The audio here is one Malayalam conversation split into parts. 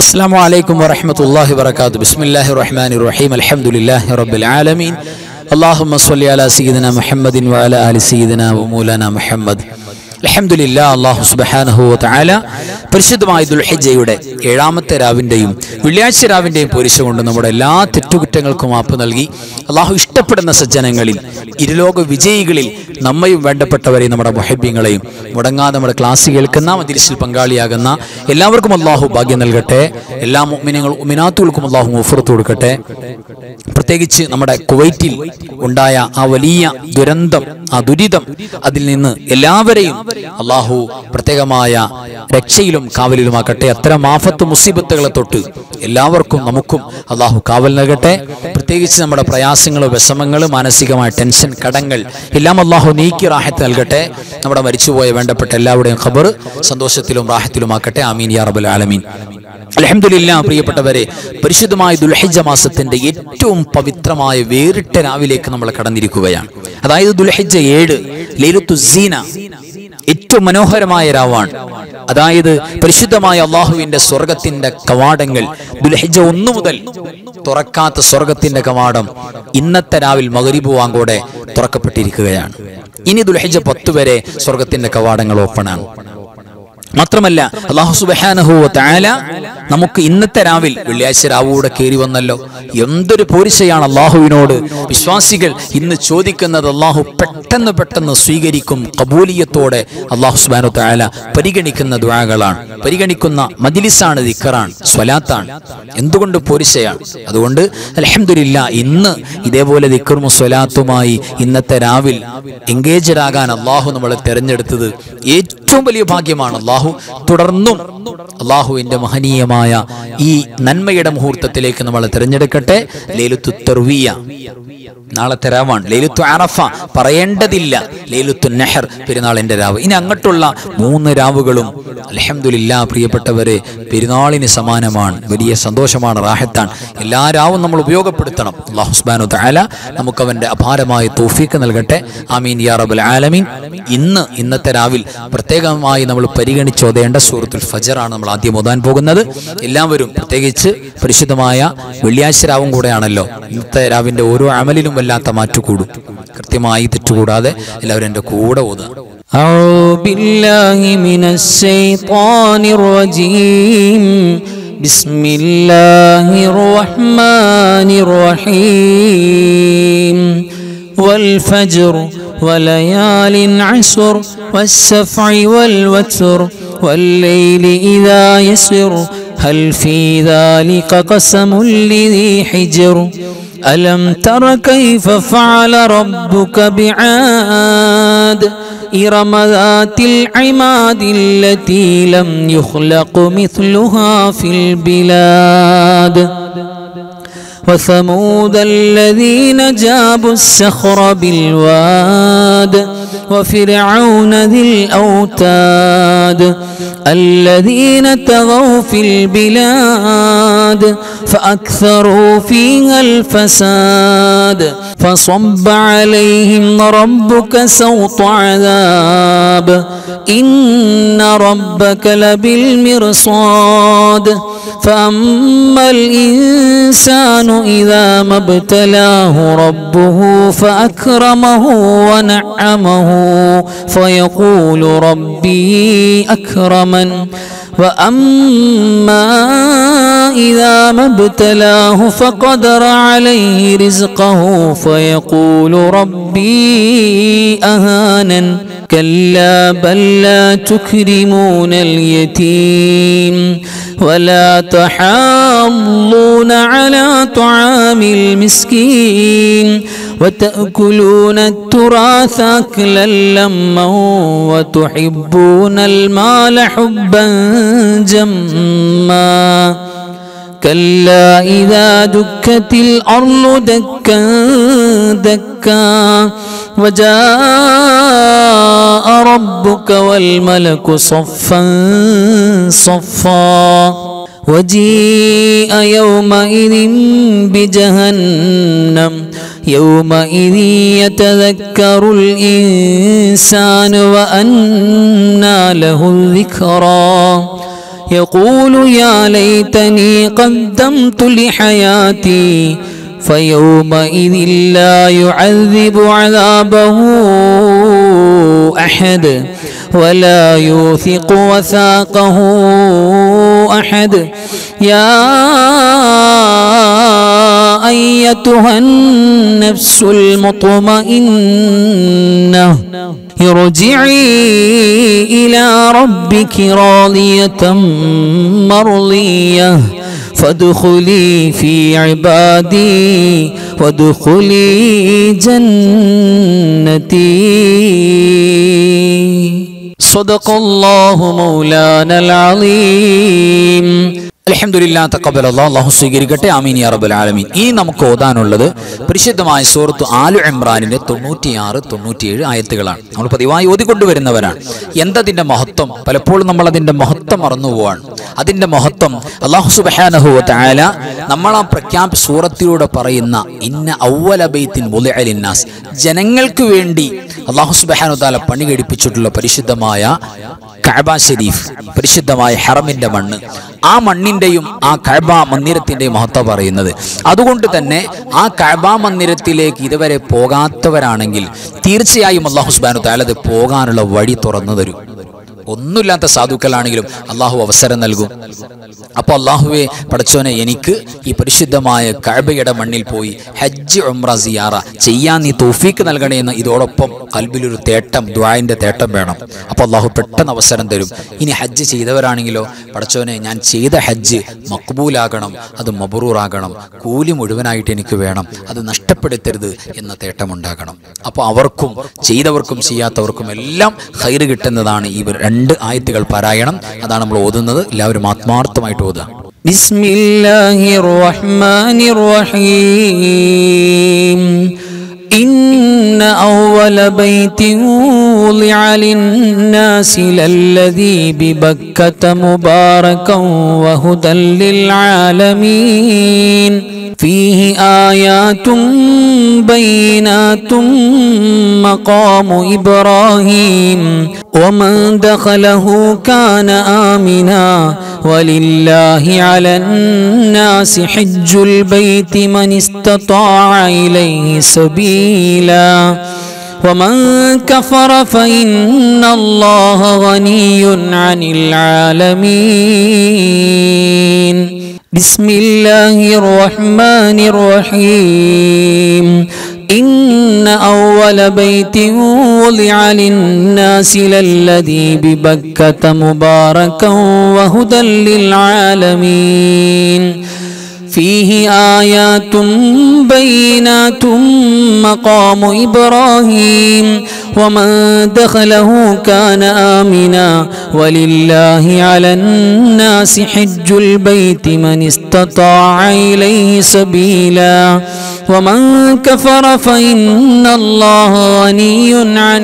السلام عليكم ورحمة الله وبركاته بسم الله الرحمن الرحيم الحمد لله رب العالمين اللهم صل على سيدنا محمد وعلى آل سيدنا ومولانا محمد അലഹമുല്ല അള്ളാഹു സുബാനഹു താല പരിശുദ്ധമായ ദുൽഹിജയുടെ ഏഴാമത്തെ രാവിൻ്റെയും വെള്ളിയാഴ്ച രാവിൻ്റെയും പോരിശ കൊണ്ട് നമ്മുടെ എല്ലാ തെറ്റുകുറ്റങ്ങൾക്കും മാപ്പ് നൽകി അള്ളാഹു ഇഷ്ടപ്പെടുന്ന സജ്ജനങ്ങളിൽ ഇരുലോക വിജയികളിൽ നമ്മയും വേണ്ടപ്പെട്ടവരെയും നമ്മുടെ മൊഹബ്യങ്ങളെയും മുടങ്ങാതെ നമ്മുടെ ക്ലാസ് കേൾക്കുന്ന മതിരിശിൽ പങ്കാളിയാകുന്ന എല്ലാവർക്കും അള്ളാഹു ഭാഗ്യം നൽകട്ടെ എല്ലാ മുഅ്മിനീങ്ങൾ ഉമിനാത്തുകൾക്കും അള്ളാഹു മുഫറത്ത് കൊടുക്കട്ടെ പ്രത്യേകിച്ച് നമ്മുടെ കുവൈറ്റിൽ ഉണ്ടായ ആ വലിയ ദുരന്തം ആ ദുരിതം അതിൽ നിന്ന് എല്ലാവരെയും അള്ളാഹു പ്രത്യേകമായ രക്ഷയിലും കാവലിലുമാക്കട്ടെ അത്തരം ആഫത്ത് മുസീബത്തുകളെ തൊട്ട് എല്ലാവർക്കും നമുക്കും അള്ളാഹു കാവൽ നൽകട്ടെ പ്രത്യേകിച്ച് നമ്മുടെ പ്രയാസങ്ങൾ വിഷമങ്ങൾ മാനസികമായ ടെൻഷൻ കടങ്ങൾ എല്ലാം അള്ളാഹു നീക്കി റാഹത്ത് നൽകട്ടെ നമ്മുടെ മരിച്ചുപോയ വേണ്ടപ്പെട്ട എല്ലാവരുടെയും ഖബർ സന്തോഷത്തിലും റാഹത്തിലുമാക്കട്ടെ ആമീൻ യാ റബ്ബുൽ ആലമീൻ അലഹമില്ല പ്രിയപ്പെട്ടവരെ പരിശുദ്ധമായ ദുൽഹിജ മാസത്തിന്റെ ഏറ്റവും പവിത്രമായ വേറിട്ട രാവിലേക്ക് നമ്മൾ കടന്നിരിക്കുകയാണ് അതായത് ദുൽഹിജ ഏഴ് ലൈലത്തു സീന ഏറ്റവും മനോഹരമായ രാവാണ് അതായത് പരിശുദ്ധമായ അള്ളാഹുവിന്റെ സ്വർഗത്തിന്റെ കവാടങ്ങൾ ദുൽഹിജ ഒന്നു മുതൽ തുറക്കാത്ത സ്വർഗത്തിന്റെ കവാടം ഇന്നത്തെ രാവിൽ മകരിബ് വാങ്കോടെ തുറക്കപ്പെട്ടിരിക്കുകയാണ് ഇനി ദുൽഹിജ പത്ത് വരെ സ്വർഗത്തിന്റെ കവാടങ്ങൾ ഓപ്പണാണ് മാത്രമല്ല അള്ളാഹു സുബാനഹു താല നമുക്ക് ഇന്നത്തെ രാവിൽ വെള്ളിയാഴ്ച രാവൂടെ കയറി വന്നല്ലോ എന്തൊരു പോരിശയാണ് അള്ളാഹുവിനോട് വിശ്വാസികൾ ഇന്ന് ചോദിക്കുന്നത് അള്ളാഹു പെട്ടെന്ന് പെട്ടെന്ന് സ്വീകരിക്കും കബൂലിയത്തോടെ അള്ളാഹു സുബാനു താല പരിഗണിക്കുന്ന ദ്വാകളാണ് പരിഗണിക്കുന്ന മജിലിസാണ് ദിക്കറാണ് സ്വലാത്താണ് എന്തുകൊണ്ട് പോരിശയാണ് അതുകൊണ്ട് അലഹമില്ല ഇന്ന് ഇതേപോലെ ദിക്കറും സ്വലാത്തുമായി ഇന്നത്തെ രാവിൽ എൻഗേജഡ് ആകാൻ അള്ളാഹു നമ്മളെ തെരഞ്ഞെടുത്തത് ഏറ്റവും വലിയ ഭാഗ്യമാണ് അള്ളാഹു തുടർന്നും അള്ളാഹുവിന്റെ മഹനീയമായ ഈ നന്മയുടെ മുഹൂർത്തത്തിലേക്ക് നമ്മൾ തിരഞ്ഞെടുക്കട്ടെ ലേലുത്തു തെർവിയ നാളത്തെ രാവാണ് ലേലുത്തു അറഫ പറയേണ്ടതില്ല ലേലുത്തു നെഹർ പെരുന്നാളിന്റെ രാവ് ഇനി അങ്ങോട്ടുള്ള മൂന്ന് രാവുകളും അലഹമില്ല പ്രിയപ്പെട്ടവരെ പെരുന്നാളിന് സമാനമാണ് വലിയ സന്തോഷമാണ് റാഹത്താണ് എല്ലാ രാവും നമ്മൾ ഉപയോഗപ്പെടുത്തണം അള്ളാഹു സുബാനു താല നമുക്ക് അവന്റെ അപാരമായ തോഫീക്ക് നൽകട്ടെ ആമീൻ യാ റബുൽ ആലമീൻ ഇന്ന് ഇന്നത്തെ രാവിൽ പ്രത്യേകമായി നമ്മൾ പരിഗണിച്ചോതേണ്ട സൂറത്തുൽ ഫജറാണ് നമ്മൾ ആദ്യം ഓതാൻ പോകുന്നത് എല്ലാവരും പ്രത്യേകിച്ച് പരിശുദ്ധമായ വെള്ളിയാഴ്ച രാവും കൂടെയാണല്ലോ ഇന്നത്തെ രാവിന്റെ ഓരോ അമലിലും വല്ലാത്ത മാറ്റുകൂടും കൃത്യമായി തെറ്റുകൂടാതെ എല്ലാവരും എൻ്റെ കൂടെ ഓതുക أعوذ بالله من الشيطان الرجيم بسم الله الرحمن الرحيم والفجر وليال عشر والسفع والوتر والليل إذا يسر هل في ذلك قسم لذي حجر ألم تر كيف فعل ربك بعاد إرم ذات العماد التي لم يخلق مثلها في البلاد وثمود الذين جابوا الصخر بالواد وفرعون ذي الأوتاد الذين تغوا في البلاد فأكثروا فيها الفساد فصب عليهم ربك سوط عذاب إن ربك لبالمرصاد فأما الإنسان إذا ما ابتلاه ربه فأكرمه ونعمه فيقول ربي أكرمن وأما إذا ما ابتلاه فقدر عليه رزقه فيقول ربي أهانن كلا بل لا تكرمون اليتيم ولا تحاضون على طعام المسكين وتأكلون التراث أكلا لما وتحبون المال حبا جما كلا إذا دكت الأرض دكا دكا وجاء ربك والملك صفا صفا وجيء يومئذ بجهنم يومئذ يتذكر الإنسان وأنى له الذكرى يقول يا ليتني قدمت لحياتي فيومئذ لا يعذب عذابه أحد ولا يوثق وثاقه أحد يا أيتها النفس المطمئنة ارجعي إلى ربك راضية مرضية فادخلي في عبادي وادخلي جنتي صدق الله مولانا العظيم അലഹമുല്ലാ തക്കബൽ അള്ളാഹു സ്വീകരിക്കട്ടെ ആമീൻ യാ റബ്ബൽ ആലമീൻ ഇനി നമുക്ക് ഓതാനുള്ളത് പരിശുദ്ധമായ സൂറത്ത് ആലു ഇമ്രാനിന്റെ തൊണ്ണൂറ്റിയാറ് തൊണ്ണൂറ്റിയേഴ് ആയത്തുകളാണ് നമ്മൾ പതിവായി ഓതിക്കൊണ്ടുവരുന്നവരാണ് എന്തതിന്റെ മഹത്വം പലപ്പോഴും നമ്മൾ അതിന്റെ മഹത്വം മറന്നു പോവാണ് അതിന്റെ മഹത്വം അള്ളാഹു സുബാനഹു താല നമ്മൾ ആ പ്രഖ്യാപ സൂറത്തിലൂടെ പറയുന്ന ഇന്ന ഔവല ബൈത്തിൻ മുലഅലിന്നാസ് ജനങ്ങൾക്ക് വേണ്ടി അള്ളാഹു സുബാനു താല പണി കഴിപ്പിച്ചിട്ടുള്ള പരിശുദ്ധമായ കഅബ ഷരീഫ് പരിശുദ്ധമായ ഹറമിന്റെ മണ്ണ് ആ മണ്ണിന്റെയും ആ കഅബ മന്ദിരത്തിന്റെയും മഹത്വം പറയുന്നത് അതുകൊണ്ട് തന്നെ ആ കഅബ മന്ദിരത്തിലേക്ക് ഇതുവരെ പോകാത്തവരാണെങ്കിൽ തീർച്ചയായും അള്ളാഹു സുബാനു താലത് പോകാനുള്ള വഴി തുറന്നു തരും ഒന്നുമില്ലാത്ത സാധുക്കളാണെങ്കിലും അള്ളാഹു അവസരം നൽകും അപ്പോൾ അള്ളാഹുവെ പടച്ചോനെ എനിക്ക് ഈ പരിശുദ്ധമായ കഴബയുടെ മണ്ണിൽ പോയി ഹജ്ജ് ഉംറ സിയാറ ചെയ്യാൻ നീ തോഫീക്ക് നൽകണേ എന്ന് ഇതോടൊപ്പം കൽബിലൊരു തേട്ടം ദ്വായന്റെ തേട്ടം വേണം അപ്പോൾ അള്ളാഹു പെട്ടെന്ന് അവസരം തരും ഇനി ഹജ്ജ് ചെയ്തവരാണെങ്കിലോ പടച്ചോനെ ഞാൻ ചെയ്ത ഹജ്ജ് മക്ബൂലാകണം അത് മബറൂറാകണം കൂലി മുഴുവനായിട്ട് എനിക്ക് വേണം അത് നഷ്ടപ്പെടുത്തരുത് എന്ന തേട്ടമുണ്ടാകണം അപ്പോൾ അവർക്കും ചെയ്തവർക്കും ചെയ്യാത്തവർക്കും എല്ലാം ഹൈറ് കിട്ടുന്നതാണ് ഈ രണ്ട് ആയത്തുകൾ പാരായണം അതാണ് നമ്മൾ ഓതുന്നത് എല്ലാവരും ആത്മാർത്ഥമായിട്ട് ഓതുക بسم الله الرحمن الرحيم إن أول بيت وضع للناس للذي ببكة مباركا وهدى للعالمين فيه آيات بينات مقام إبراهيم ومن دخله كان آمنا ولله على الناس حج البيت من استطاع إليه سبيلا ومن كفر فإن الله غني عن العالمين بسم الله الرحمن الرحيم إن أول بيت وضع للناس للذي ببكة مباركا وهدى للعالمين فيه آيات بينات مقام إبراهيم ومن دخله كان آمنا ولله على الناس حج البيت من استطاع إليه سبيلا ومن كفر فإن الله غني عن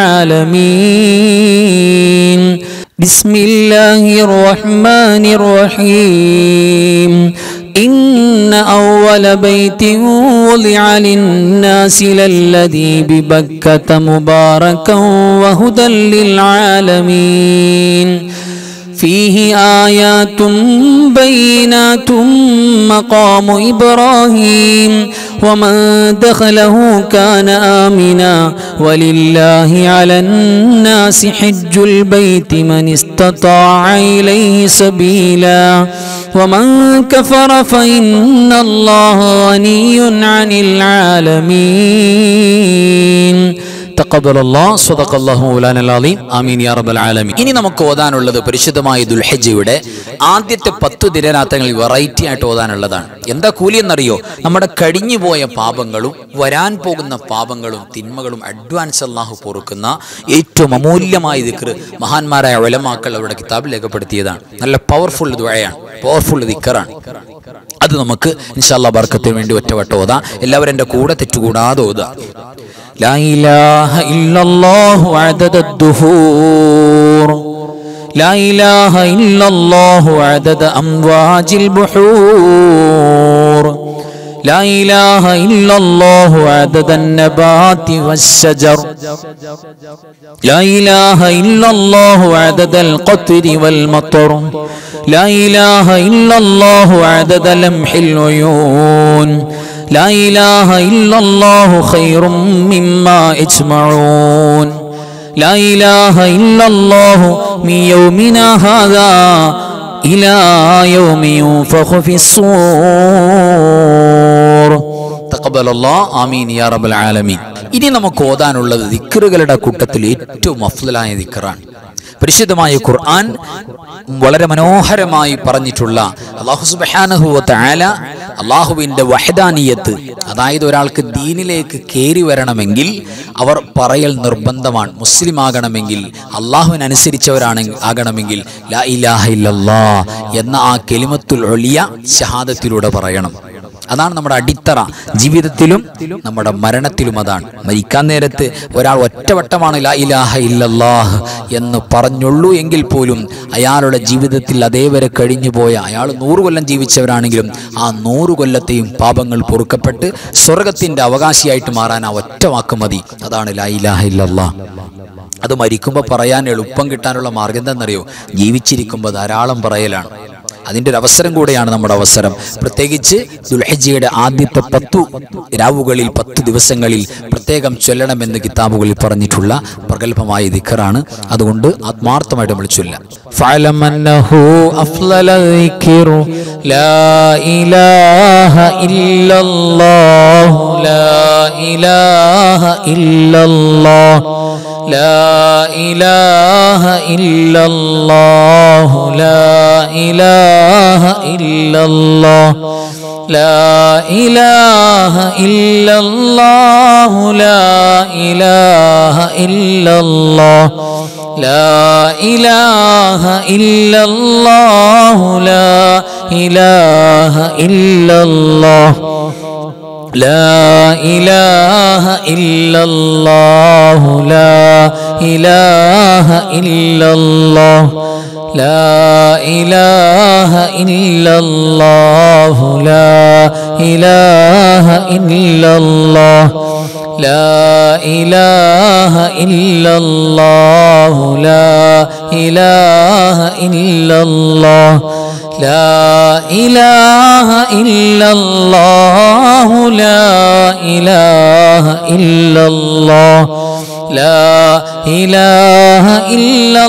العالمين بسم الله الرحمن الرحيم إن أول بيت وضع للناس للذي ببكة مباركا وهدى للعالمين فيه آيات بينات مقام إبراهيم ومن دخله كان آمنا ولله على الناس حج البيت من استطاع إليه سبيلا ومن كفر فإن الله غني عن العالمين തഖബ്ബൽ അല്ലാഹ് സ്വദഖല്ലാഹു മൗലാനൽ അലീം ആമീൻ യാ റബ്ബൽ ആലമീൻ ഇനി നമുക്ക് ഓതാനുള്ളത് പരിശുദ്ധമായ ദുൽഹജ്ജയുടെ ആദ്യത്തെ പത്ത് ദിനരാത്രങ്ങളിൽ വെറൈറ്റി ആയിട്ട് ഓതാനുള്ളതാണ് എന്താ കൂലി എന്നറിയോ നമ്മുടെ കഴിഞ്ഞു പോയ പാപങ്ങളും വരാൻ പോകുന്ന പാപങ്ങളും തിന്മകളും അഡ്വാൻസ് അള്ളാഹു പൊറുക്കുന്ന ഏറ്റവും അമൂല്യമായ ദിക്ർ മഹാന്മാരായ ഒലമാക്കൾ അവരുടെ കിതാബിൽ രേഖപ്പെടുത്തിയതാണ് നല്ല പവർഫുൾ ദുഴയാണ് പവർഫുൾ ദിക്കറാണ് അത് നമുക്ക് ഇൻഷാല്ലാ ബർക്കത്തിന് വേണ്ടി ഒറ്റവട്ടം ഓതാം എല്ലാവരും എൻ്റെ കൂടെ തെറ്റുകൂടാതെ ഓതാം لا إله إلا الله عدد الدهور لا إله إلا الله عدد أمواج البحور لا إله إلا الله عدد النبات والشجر لا إله إلا الله عدد القطر والمطر لا إله إلا الله عدد لمح العيون لا إله إلا الله خير مما يجمعون لا إله إلا الله من يومنا هذا إلى يوم ينفخ في الصور തഖബ്ബലല്ലാ ആമീൻ യാ റബ്ബൽ ആലമീൻ ഇനി നമുക്ക് ഓതാനുള്ളത് ദിക്റുകളുടെ കൂട്ടത്തിൽ ഏറ്റവും അഫ്ദലായ ദിക്റാണ് പരിശുദ്ധമായ ഖുർആൻ വളരെ മനോഹരമായി പറഞ്ഞിട്ടുള്ള അള്ളാഹു സുബ്ഹാനഹു വ തആല അള്ളാഹുവിൻ്റെ വഹദാനിയത്ത് അതായത് ഒരാൾക്ക് ദീനിലേക്ക് കയറി വരണമെങ്കിൽ അവർ പറയൽ നിർബന്ധമാണ് മുസ്ലിം ആകണമെങ്കിൽ അള്ളാഹുവിനനുസരിച്ചവരാണ് ആകണമെങ്കിൽ ലാ ഇലാഹ ഇല്ലല്ലാ എന്ന ആ കെലിമത്തുൽ ഒളിയ ഷഹാദത്തിലൂടെ പറയണം അതാണ് നമ്മുടെ അടിത്തറ ജീവിതത്തിലും നമ്മുടെ മരണത്തിലും അതാണ് മരിക്കാൻ നേരത്ത് ഒരാൾ ഒറ്റവട്ടമാണ് ലാ ഇലാഹ ഇല്ലല്ലാഹ് എന്ന് പറഞ്ഞുള്ളൂ എങ്കിൽ പോലും അയാളുടെ ജീവിതത്തിൽ അതേവരെ കഴിഞ്ഞു പോയ അയാൾ നൂറ് കൊല്ലം ജീവിച്ചവരാണെങ്കിലും ആ നൂറ് കൊല്ലത്തെയും പാപങ്ങൾ പൊറുക്കപ്പെട്ട് സ്വർഗത്തിൻ്റെ അവകാശിയായിട്ട് മാറാൻ ആ ഒറ്റ വാക്ക് മതി അതാണ് ലാ ഇലാഹ ഇല്ലല്ലാഹ് അത് മരിക്കുമ്പോൾ പറയാൻ എളുപ്പം കിട്ടാനുള്ള മാർഗം എന്താണെന്നറിയോ ജീവിച്ചിരിക്കുമ്പോൾ ധാരാളം പറയലാണ് അതിൻ്റെ ഒരു അവസരം കൂടെയാണ് നമ്മുടെ അവസരം പ്രത്യേകിച്ച് ദുൽഹജ്ജയുടെ ആദ്യത്തെ പത്തു രാവുകളിൽ പത്ത് ദിവസങ്ങളിൽ പ്രത്യേകം ചൊല്ലണമെന്ന് കിതാബുകളിൽ പറഞ്ഞിട്ടുള്ള പ്രഗത്ഭമായ ദിക്കറാണ് അതുകൊണ്ട് ആത്മാർത്ഥമായിട്ട് നമ്മൾ ചൊല്ലാം فاعلم أنه أفضل الذكر لا إله إلا الله لا إله إلا الله لا إله إلا الله لا إله إلا الله لا إله إلا الله لا إله إلا الله لا إله إلا الله لا إله إلا الله لا إله إلا الله لا إله إلا الله لا إله إلا الله لا إله إلا الله لا إله إلا الله لا إله إلا الله لا إله إلا الله لا إله إلا الله لا إله إلا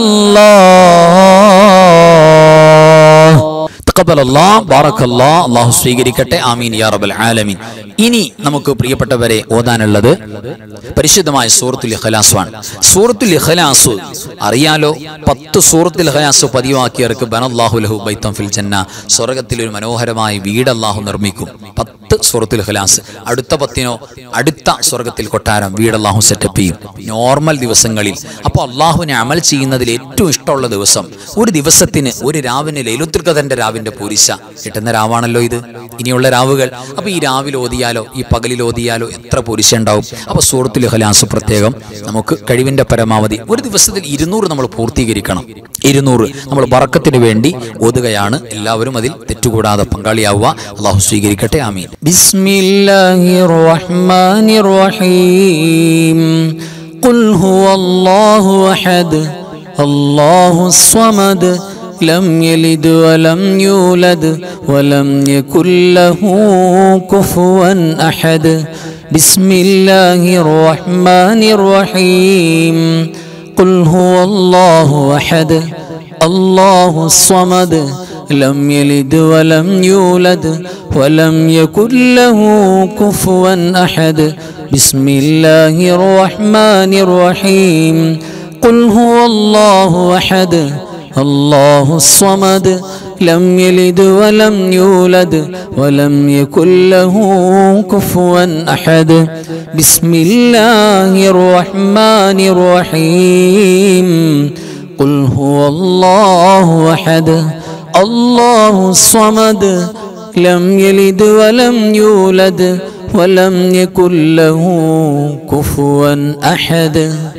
الله തഖബ്ബലല്ലാ ബാറക്കല്ലാ അള്ളാഹു സ്വീകരിക്കട്ടെ ആമീൻ യാ റബ്ബൽ ആലമീൻ ഇനി നമുക്ക് പ്രിയപ്പെട്ടവരെ ഓതാനുള്ളത് പരിശുദ്ധമായ സൂറത്തുൽ ഇഖ്ലാസുമാണ് സൂറത്തുൽ ഇഖ്ലാസ് അറിയാലോ പത്ത് സൂറത്തുൽ ഇഖ്ലാസ് പതിവാക്കിയവർക്ക് ബനല്ലാഹു ലഹു ബൈത്തം ഫിൽ ജന്ന സ്വർഗത്തിൽ ഒരു മനോഹരമായ വീട് അല്ലാഹു നിർമ്മിക്കും പത്ത് സൂറത്തുൽ ഇഖ്ലാസ് അടുത്ത പത്തിനോ അടുത്ത സ്വർഗത്തിൽ കൊട്ടാരം വീട് അല്ലാഹു സെറ്റപ്പ് ചെയ്യും നോർമൽ ദിവസങ്ങളിൽ അപ്പോൾ അള്ളാഹുവിനെ അമൽ ചെയ്യുന്നതിൽ ഏറ്റവും ഇഷ്ടമുള്ള ദിവസം ഒരു ദിവസത്തിന് ഒരു രാവിന് ലൈലുത്തുൽ ഖദറിന്റെ രാവിന്റെ പൂരിശ കിട്ടുന്ന രാവാണല്ലോ ഇത് ഇനിയുള്ള രാവുകൾ അപ്പൊ ഈ രാവിലെ ഓതിയാലോ ഈ പകലിൽ ഓതിയാലോ എത്ര പൂരിശ ഉണ്ടാവും അപ്പൊ സൂറത്തുൽ ഇഖ്ലാസ് പ്രത്യേകം നമുക്ക് കഴിവിന്റെ പരമാവധി ഒരു ദിവസത്തിൽ ഇരുന്നൂറ് നമ്മൾ പൂർത്തീകരിക്കണം ഇരുന്നൂറ് നമ്മൾ ബറക്കത്തിന് വേണ്ടി ഓതുകയാണ് എല്ലാവരും അതിൽ തെറ്റുകൂടാതെ പങ്കാളിയാവുക അള്ളാഹു സ്വീകരിക്കട്ടെ ആമീൻ بسم الله الرحمن الرحيم قل هو الله أحد الله الصمد لم يلد ولم يولد ولم يكن له كفوا أحد بسم الله الرحمن الرحيم قل هو الله أحد الله الصمد لم يلد ولم يولد ولم يكن له كفوا أحد بسم الله الرحمن الرحيم قل هو الله أحد الله الصمد لم يلد ولم يولد ولم يكن له كفوا أحد بسم الله الرحمن الرحيم قل هو الله أحد الله الصمد لم يلد ولم يولد ولم يكن له كفوا أحد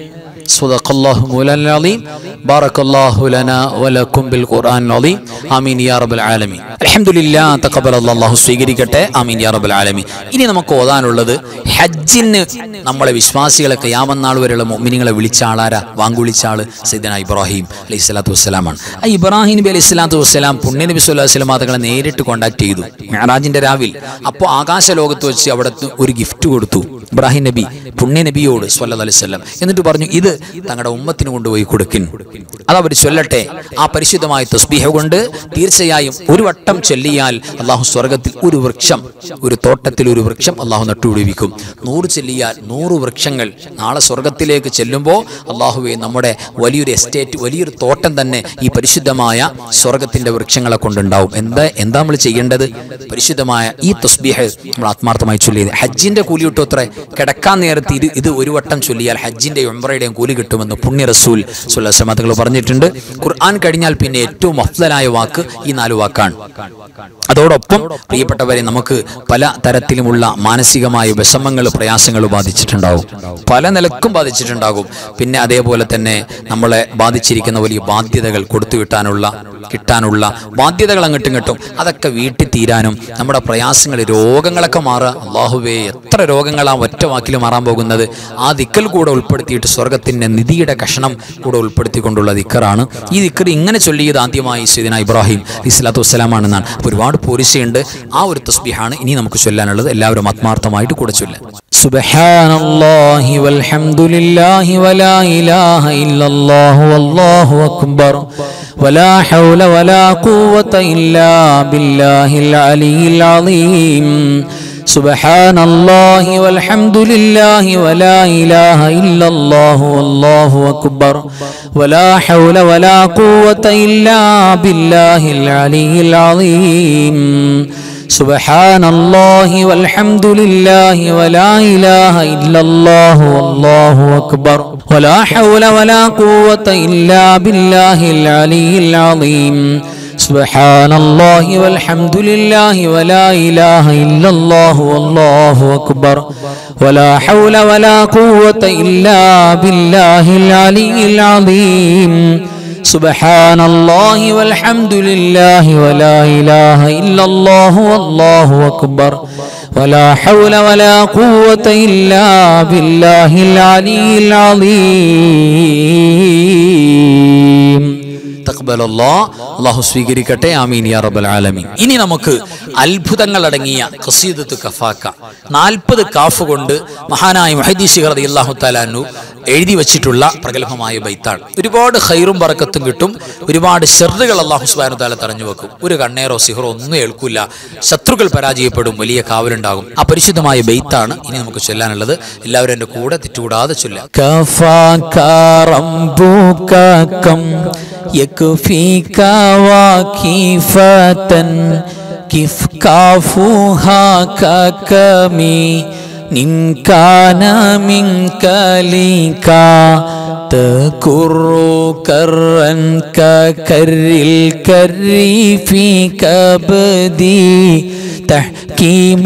صدق الله مولانا العظيم بارك الله لنا ولكم بالقرآن العظيم آمين يا رب العالمين الحمد لله تقبل الله الله സ്വീകരിക്കട്ടെ ആമീൻ യാ റബ്ബൽ ആലമീൻ ഇനി നമുക്ക് ഓതാനുള്ളത് ഹജ്ജിന് നമ്മളെ വിശ്വാസികളെ കയാമന്നാൾ വരെയുള്ള മോമിനിങ്ങളെ വിളിച്ച ആളാരാ വാങ്കുളിച്ച ആള് സൈദന ഇബ്രാഹിം അലൈഹി സ്വലാത്തു വസ്സലാമാണ് ആ ഇബ്രാഹിം നബി അലൈഹി സ്വലാത്തു വസ്സലാം പുണ്യ നബി സ്വല്ലാ വസ്ലം അതുങ്ങളെ നേരിട്ട് കോൺടാക്ട് ചെയ്തു മെഹറാജിന്റെ രാവിൽ അപ്പോൾ ആകാശ ലോകത്ത് വെച്ച് അവിടെ ഒരു ഗിഫ്റ്റ് കൊടുത്തു ഇബ്രാഹിം നബി പുണ്യ നബിയോട് സ്വല്ലാ അലൈഹി സ്വലം എന്നിട്ട് പറഞ്ഞു ഇത് തങ്ങളുടെ ഉമ്മത്തിന് കൊണ്ടുപോയി കൊടുക്കിൻ അതവർ ചൊല്ലട്ടെ ആ പരിശുദ്ധമായ തസ്ബീഹ കൊണ്ട് തീർച്ചയായും ഒരു വട്ടം ചൊല്ലിയാൽ അള്ളാഹു സ്വർഗത്തിൽ ഒരു വൃക്ഷം ഒരു തോട്ടത്തിൽ ഒരു വൃക്ഷം അള്ളാഹു നട്ടുപിടിപ്പിക്കും നൂറ് ചെല്ലിയാൽ നൂറ് വൃക്ഷങ്ങൾ നാളെ സ്വർഗത്തിലേക്ക് ചെല്ലുമ്പോൾ അള്ളാഹുവെ നമ്മുടെ വലിയൊരു എസ്റ്റേറ്റ് വലിയൊരു തോട്ടം തന്നെ ഈ പരിശുദ്ധമായ സ്വർഗത്തിന്റെ വൃക്ഷങ്ങളെ കൊണ്ടുണ്ടാവും എന്താ എന്താ നമ്മൾ ചെയ്യേണ്ടത് പരിശുദ്ധമായ ഈ തസ്ബീഹ് നമ്മൾ ആത്മാർത്ഥമായി ചൊല്ലിയത് ഹജ്ജിന്റെ കൂലി കിട്ടും അത്ര കിടക്കാൻ നേരത്ത് ഇത് ഇത് ഒരു വട്ടം ചൊല്ലിയാൽ ഹജ്ജിന്റെ ഉംറയുടെയും കൂലി കിട്ടുമെന്ന് പുണ്യ റസൂൽ സുല്ലസമതകൾ പറഞ്ഞിട്ടുണ്ട് ഖുർആൻ കഴിഞ്ഞാൽ പിന്നെ ഏറ്റവും അഫ്ലലായ വാക്ക് ഈ നാല് വാക്കാണ് അതോടൊപ്പം പ്രിയപ്പെട്ടവരെ നമുക്ക് പല തരത്തിലുമുള്ള മാനസികമായ വിഷമങ്ങൾ പ്രയാസങ്ങൾ ബാധിച്ചിട്ടുണ്ടാവും പല നിലക്കും ബാധിച്ചിട്ടുണ്ടാകും പിന്നെ അതേപോലെ തന്നെ നമ്മളെ ബാധിച്ചിരിക്കുന്ന വലിയ ബാധ്യതകൾ കൊടുത്തു കിട്ടാനുള്ള കിട്ടാനുള്ള ബാധ്യതകൾ അങ്ങോട്ടും ഇങ്ങോട്ടും അതൊക്കെ വീട്ടിൽ തീരാനും നമ്മുടെ പ്രയാസങ്ങൾ രോഗങ്ങളൊക്കെ മാറുക അള്ളാഹുവേ എത്ര രോഗങ്ങളാ ഒറ്റ വാക്കിൽ മാറാൻ പോകുന്നത് ആ ദിക്കൽ കൂടെ ഉൾപ്പെടുത്തിയിട്ട് സ്വർഗത്തിന്റെ നിധിയുടെ കഷണം കൂടെ ഉൾപ്പെടുത്തിക്കൊണ്ടുള്ള ദിക്കറാണ് ഈ ദിക്കർ ഇങ്ങനെ ചൊല്ലിയത് ആദ്യമായി സൈദിന ഇബ്രാഹിം ഇസ്ലാത്തു വസ്സലാമാണെന്നാണ് അപ്പോൾ ഒരുപാട് പോരിശയുണ്ട് ആ ഒരു തസ്ബിഹാണ് ഇനി നമുക്ക് ചൊല്ലാനുള്ളത് എല്ലാവരും ആത്മാർത്ഥമായിട്ട് കൂടെ ചൊല്ലാൻ سبحان الله والحمد لله ولا إله إلا الله والله أكبر ولا حول ولا قوة إلا بالله العلي العظيم سبحان الله والحمد لله ولا إله إلا الله والله أكبر ولا حول ولا قوة إلا بالله العلي العظيم سبحان الله والحمد لله ولا إله إلا الله والله أكبر ولا حول ولا قوة إلا بالله العلي العظيم سبحان الله والحمد لله ولا إله إلا الله والله أكبر ولا حول ولا قوة إلا بالله العلي العظيم سبحان الله والحمد لله ولا إله إلا الله والله أكبر ولا حول ولا قوة إلا بالله العلي العظيم തഖ്ബലല്ലാ അള്ളാഹു സ്വീകരിക്കട്ടെ ആമീൻ യാ റബ്ബൽ ആലമീൻ ഇനി നമുക്ക് അത്ഭുതങ്ങൾ അടങ്ങിയ ഖസീദത്ത് കഫാക്ക നാൽപ്പത് കാഫ് കൊണ്ട് മഹാനായ മുഹദീസ് റളിയല്ലാഹു തആലാനു എഴുതി വെച്ചിട്ടുള്ള പ്രഗത്ഭമായ ബൈത്താണ് ഒരുപാട് ഖൈറും ബറക്കത്തും കിട്ടും ഒരുപാട് ഷെറുകൾ അള്ളാഹു സുബ്ഹാനഹു തആല തടഞ്ഞു വെക്കും ഒരു കണ്ണേറോ സിഹറോ ഒന്നും ഏൽക്കില്ല ശത്രുക്കൾ പരാജയപ്പെടും വലിയ കാവലുണ്ടാകും ആ പരിശുദ്ധമായ ബെയ്ത്താണ് ഇനി നമുക്ക് ചൊല്ലാനുള്ളത് എല്ലാവരും എൻ്റെ കൂടെ തെറ്റുകൂടാതെ ചൊല്ലാം كفاك ربك كم يكفيك وكيفة كيف كافوها ككمي إن كان منك لك تكر كرا ككر الكر في كبدي تحكيم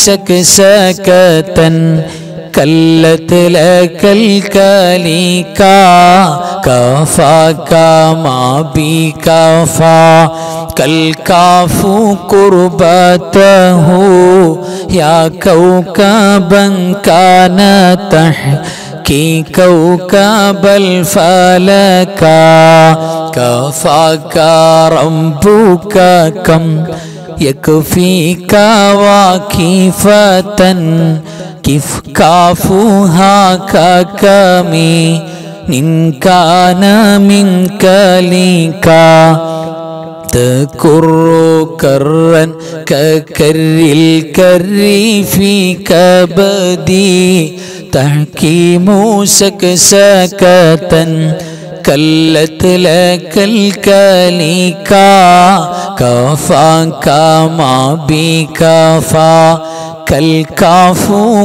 سكسكة كلت لك الكليكا كفاك ما بكفى كالكاف قربته يا كوكبا كان تحكي كوكب الفلكا كفاك ربك كم يكفيك واكفة كيف كافوها ككمي إن كان منك ليكا تكر كرا ككر الكر في كبدي تحكيم سكسكة كلت لك الكليكا كفاك ما بكفى كالكاف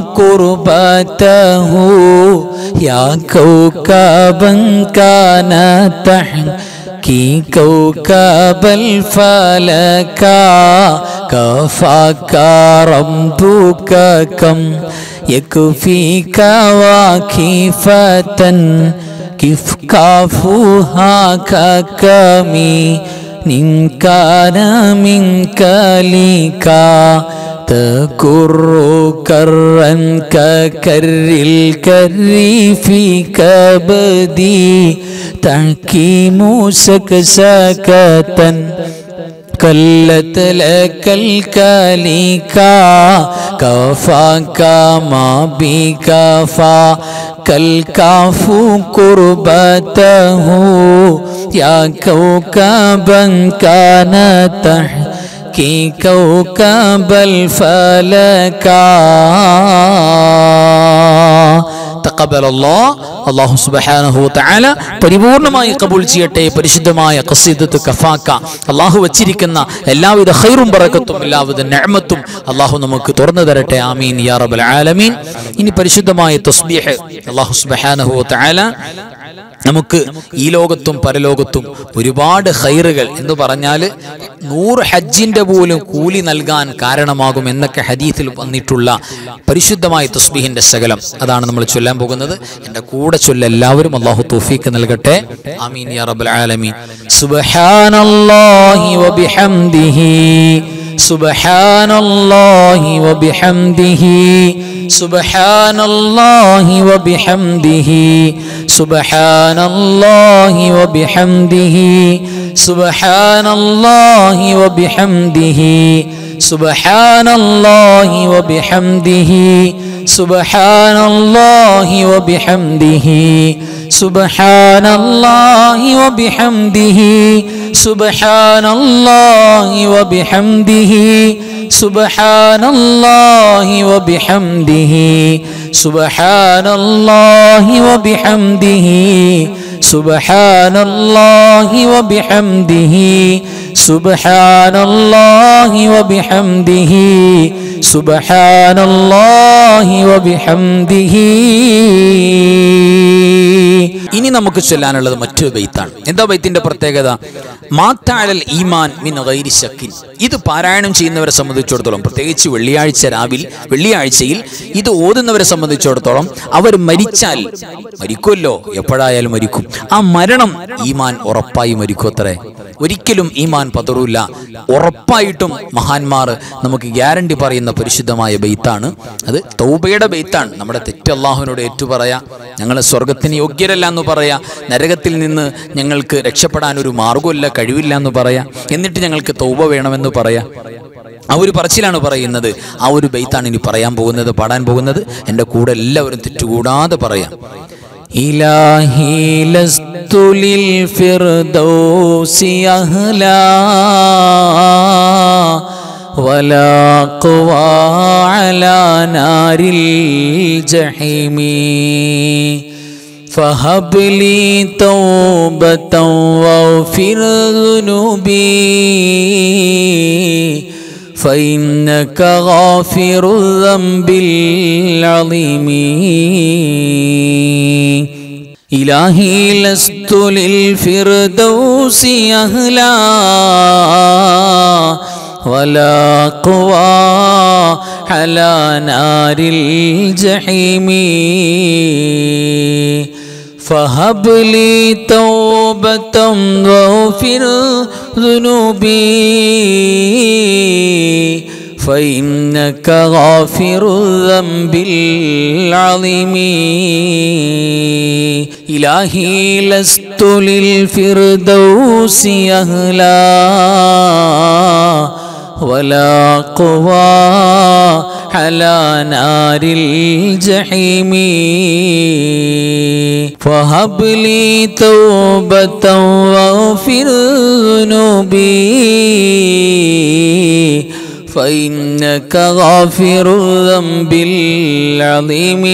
قربته يا كوكبا كان تحكي كوكب الفلكا كفاك ربك كم يكفيك واكفة كيف كافوها ككمي إن كان منك ليكا تكر كرا ككر الكر في كبدي تحكيم سكسكة كلت لك الكليكا كفاك ما بكفا كالكاف كربته يا كوكبا كان تحكي كوكب الفلكا തഖബ്ബലല്ലാ. അല്ലാഹു സുബ്ഹാനഹു വതആല പരിപൂർണമായി കബൂൽ ചെയ്യട്ടെ പരിശുദ്ധമായ ഖസീദത്ത് കഫാക്ക അള്ളാഹു വച്ചിരിക്കുന്ന എല്ലാവിധ ഖൈറും ബറക്കത്തും എല്ലാവിധ നിഅമത്തും അള്ളാഹു നമുക്ക് തുറന്നു തരട്ടെ ആമീൻ യാ റബ്ബൽ ആലമീൻ ഇനി പരിശുദ്ധമായ തസ്ബീഹ് അള്ളാഹു സുബ്ഹാനഹു വതആല നമുക്ക് ഈ ലോകത്തും പരലോകത്തും ഒരുപാട് ഹൈറുകൾ എന്ന് പറഞ്ഞാൽ നൂറ് ഹജ്ജിന്റെ പോലും കൂലി നൽകാൻ കാരണമാകും എന്നൊക്കെ ഹദീസിൽ വന്നിട്ടുള്ള പരിശുദ്ധമായ തസ്ബീഹിന്റെ ശകലം അതാണ് നമ്മൾ ചൊല്ലാൻ പോകുന്നത് എൻ്റെ കൂടെ ചൊല്ല എല്ലാവരും അള്ളാഹു തൗഫീക്ക് നൽകട്ടെ ആമീൻ യാ റബ്ബൽ ആലമീൻ സുബ്ഹാനല്ലാഹി വബിഹംദിഹി سبحان الله وبحمده سبحان الله وبحمده سبحان الله وبحمده سبحان الله وبحمده سبحان الله وبحمده سبحان الله وبحمده سبحان الله وبحمده سبحان الله وبحمده سبحان الله وبحمده سبحان الله وبحمده سبحان الله وبحمده سبحان الله وبحمده سبحان الله وبحمده ഇനി നമുക്ക് ചൊല്ലാനുള്ളത് മറ്റൊരു ബൈത്താണ് എന്താ ബൈത്തിന്റെ പ്രത്യേകത മാത്താഴൽ ഈമാൻ മിൻ ഗൈരി ശക്കിൻ ഇത് പാരായണം ചെയ്യുന്നവരെ സംബന്ധിച്ചിടത്തോളം പ്രത്യേകിച്ച് വെള്ളിയാഴ്ച രാവിലെ വെള്ളിയാഴ്ചയിൽ ഇത് ഓതുന്നവരെ സംബന്ധിച്ചിടത്തോളം അവർ മരിച്ചാൽ മരിക്കുമല്ലോ എപ്പോഴായാലും മരിക്കും ആ മരണം ഈമാൻ ഉറപ്പായി മരിക്കും അത്രേ ഒരിക്കലും ഈമാൻ പതറൂല ഉറപ്പായിട്ടും മഹാന്മാർ നമുക്ക് ഗ്യാരണ്ടി പറയുന്ന പരിശുദ്ധമായ ബെയ്ത്താണ് അത് തൗബയുടെ ബെയ്ത്താണ് നമ്മുടെ തെറ്റ് അള്ളാഹുവിനോട് ഏറ്റു പറയാ ഞങ്ങൾ സ്വർഗത്തിന് യോഗ്യരല്ല എന്ന് പറയാ നരകത്തിൽ നിന്ന് ഞങ്ങൾക്ക് രക്ഷപ്പെടാൻ ഒരു മാർഗമില്ല കഴിവില്ല എന്ന് പറയാ എന്നിട്ട് ഞങ്ങൾക്ക് തൗബ വേണമെന്ന് പറയാ ആ ഒരു പറച്ചിലാണ് പറയുന്നത് ആ ഒരു ബെയ്ത്താണ് ഇനി പറയാൻ പോകുന്നത് പാടാൻ പോകുന്നത് എൻ്റെ കൂടെ എല്ലാവരും തെറ്റുകൂടാതെ പറയാം إلهي لست للفردوس أهلا ولا قوى على نار الجحيم فهب لي توبة واغفر ذنوبي فإنك غافر الذنب العظيم إلهي لست للفردوس أهلا ولا قوى على نار الجحيم فهب لي توبة واغفر ذنوبي فإنك غافر الذنب العظيم إلهي لست للفردوس أهلا ولا قوى على نار الجحيم فهب لي توبة واغفر ذنوبي فإنك غافر الذنب العظيم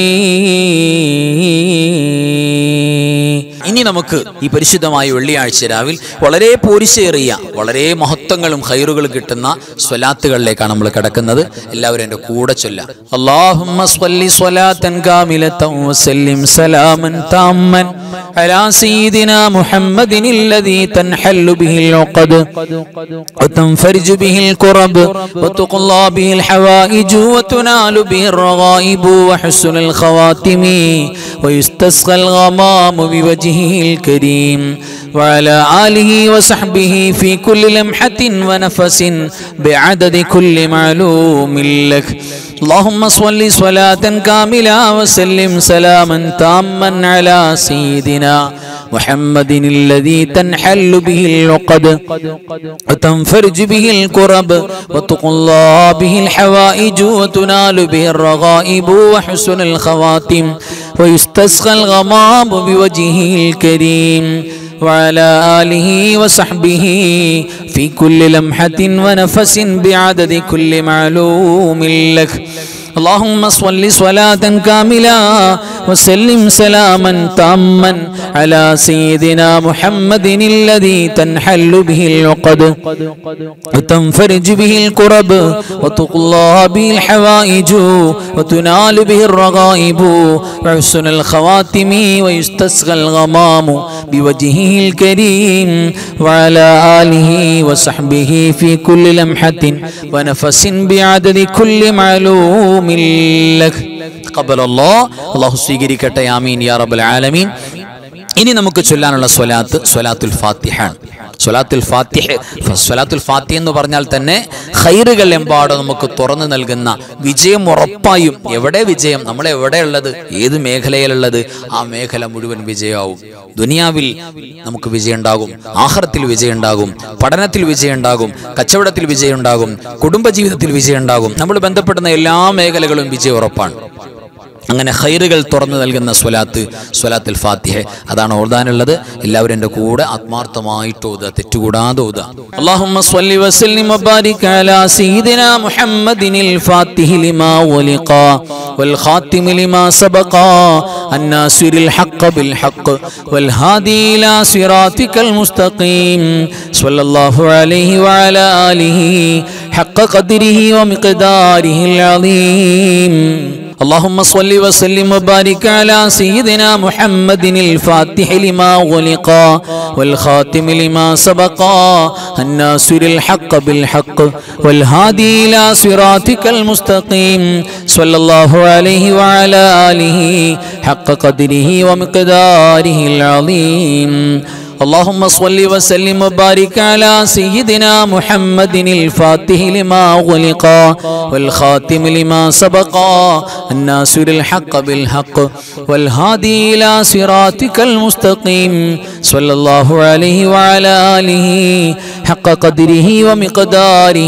ഇനി നമുക്ക് ഈ പരിശുദ്ധമായ വെള്ളിയാഴ്ച രാവിൽ വളരെ പോരിശേറിയ വളരെ മഹത്വങ്ങളും ഹൈറുകളും കിട്ടുന്ന സ്വലാത്തുകളിലേക്കാണ് നമ്മൾ കിടക്കുന്നത് എല്ലാവരും എൻ്റെ കൂടെ ചൊല്ലാം اللهم صل صلاة كاملة وسلم سلاما تاما على سيدنا محمد الذي تنحل به العقد وتنفرج به الكرب وتقضى به الحوائج وتنال به الرغائب وحسن الخواتم ويستسقى الغمام بوجه بوجهه الكريم وعلى آله وصحبه في كل لمحة ونفس بعدد كل معلوم لك اللهم صل صلاة كاملة وسلم سلاما تاما على سيدنا محمد الذي تنحل به العقد وتنفرج به الكرب وتقضى به الحوائج وتنال به الرغائب وحسن الخواتم ويستسقى الغمام بوجهه الكريم وعلى آله وصحبه في كل لمحة ونفس بعدد كل معلوم لك اللهم صل صلاة كاملة وسلم سلاما تاما على سيدنا محمد الذي تنحل به العقد وتنفرج به الكرب وتقضى به الحوائج وتنال به الرغائب وحسن الخواتم ويستسقى الغمام بوجهه الكريم وعلى آله وصحبه في كل لمحة ونفس بعدد كل معلوم لك തഖബ്ബൽ അല്ലാഹ് അല്ലാഹു സ്വീകരിക്കട്ടെ ആമീൻ യാ റബ്ബൽ ആലമീൻ ഇനി നമുക്ക് ചൊല്ലാനുള്ള സ്വലാത്ത് സ്വലാത്തുൽ ഫാത്തിഹ സ്വലാത്തുൽ ഫാത്തിഹ സ്വലാത്തുൽ ഫാത്തിഹ എന്ന് പറഞ്ഞാൽ തന്നെ ഖൈറുകൾ എമ്പാടും നമുക്ക് തുറന്നു നൽകുന്ന വിജയം ഉറപ്പായും എവിടെ വിജയം നമ്മൾ എവിടെയുള്ളത് ഏത് മേഖലയിലുള്ളത് ആ മേഖല മുഴുവൻ വിജയമാവും ദുനിയാവിൽ നമുക്ക് വിജയം ഉണ്ടാകും ആഹാരത്തിൽ വിജയം ഉണ്ടാകും പഠനത്തിൽ വിജയം ഉണ്ടാകും കച്ചവടത്തിൽ വിജയം ഉണ്ടാകും കുടുംബജീവിതത്തിൽ വിജയം ഉണ്ടാകും നമ്മൾ ബന്ധപ്പെടുന്ന എല്ലാ മേഖലകളും വിജയം ഉറപ്പാണ് അങ്ങനെ ഹൈറുകൾ തുറന്നു നൽകുന്ന സ്വലാത്ത് സ്വലാത്തുൽ ഫാത്തിഹ അതാണ് ഓതാനുള്ളത് എല്ലാവരും എൻ്റെ കൂടെ ആത്മാർത്ഥമായിട്ട് ഓതുക തെറ്റുകൂടാതെ ഓതുക اللهم صل وسلم وبارك على سيدنا محمد الفاتح لما ولقى والخاتم لما سبقا الناصر الحق بالحق والهادي إلى صراطك المستقيم صلى الله عليه وعلى آله حق قدره ومقداره العظيم اللهم صل وسلم وبارك على سيدنا محمد الفاتح لما غلق والخاتم لما سبق الناصر الحق بالحق والهادي إلى صراطك المستقيم صلى الله عليه وعلى آله حق قدره ومقداره العظيم اللهم صل وسلم وبارك على سيدنا محمد الفاتح لما غلق والخاتم لما سبق الناصر الحق بالحق والهادي إلى صراطك المستقيم صلى الله عليه وعلى آله حق قدره ومقداره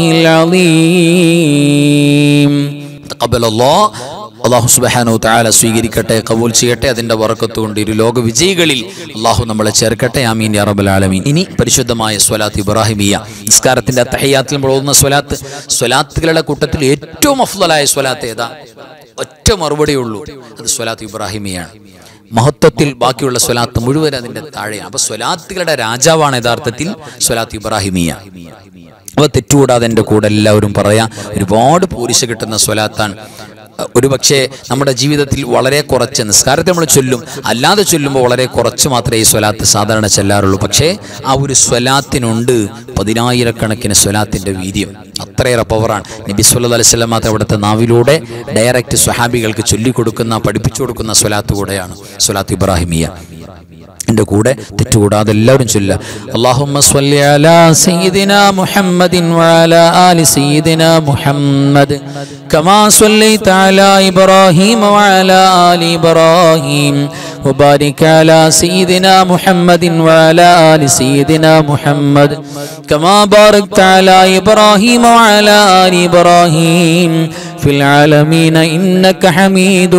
العظيم തഖബ്ബൽ അല്ലാഹ് അള്ളാഹു സുബ്ഹാനഹു തആല സ്വീകരിക്കട്ടെ കബൂൽ ചെയ്യട്ടെ അതിന്റെ വറക്കത്ത് കൊണ്ട് ഇരു ലോക വിജയികളിൽ അള്ളാഹു നമ്മളെ ചേർക്കട്ടെ ആമീൻ യാ റബ്ബൽ ആലമീൻ ഇനി പരിശുദ്ധമായ സ്വലാത്ത് ഇബ്രാഹിമിയ നിസ്കാരത്തിന്റെ തഹയ്യാത്തിൽ നമ്മൾ ഓതുന്ന സ്വലാത്ത് സ്വലാത്തുകളുടെ കൂട്ടത്തിൽ ഏറ്റവും അഫ്ദലായ സ്വലാത്ത് ഏതാ ഒറ്റ മറുപടിയേ ഉള്ളൂ അത് സ്വലാത്ത് ഇബ്രാഹിമിയാണ് മഹത്വത്തിൽ ബാക്കിയുള്ള സ്വലാത്ത് മുഴുവൻ അതിന്റെ താഴെയാണ് അപ്പൊ സ്വലാത്തുകളുടെ രാജാവാണ് യഥാർത്ഥത്തിൽ സ്വലാത്ത് ഇബ്രാഹിമിയ അവ തെറ്റുകൂടാതെ എൻ്റെ കൂടെ എല്ലാവരും പറയാം ഒരുപാട് പോലീസ് കിട്ടുന്ന സ്വലാത്താണ് ഒരു പക്ഷേ നമ്മുടെ ജീവിതത്തിൽ വളരെ കുറച്ച് നിസ്കാരത്തെ നമ്മൾ ചൊല്ലും അല്ലാതെ ചൊല്ലുമ്പോൾ വളരെ കുറച്ച് മാത്രമേ ഈ സ്വലാത്ത് സാധാരണ ചെല്ലാറുള്ളൂ പക്ഷേ ആ ഒരു സ്വലാത്തിനുണ്ട് പതിനായിരക്കണക്കിന് സ്വലാത്തിൻ്റെ വീര്യം അത്രയേറെ പവറാണ് നബി സല്ലല്ലാഹു അലൈഹി വസല്ലം മാത്രം അവിടുത്തെ നാവിലൂടെ ഡയറക്റ്റ് സ്വഹാബികൾക്ക് ചൊല്ലിക്കൊടുക്കുന്ന പഠിപ്പിച്ചു കൊടുക്കുന്ന സ്വലാത്ത് കൂടെയാണ് സ്വലാത്ത് ഇബ്രാഹിമിയ എൻ്റെ കൂടെ തെറ്റുകൂടാതെ എല്ലാവരും ചൊല്ലുക اللهم صل على سيدنا محمد وعلى آل سيدنا محمد كما صليت على إبراهيم وعلى آل إبراهيم وبارك على سيدنا محمد وعلى آل سيدنا محمد كما باركت على إبراهيم وعلى آل إبراهيم في العالمين إنك حميد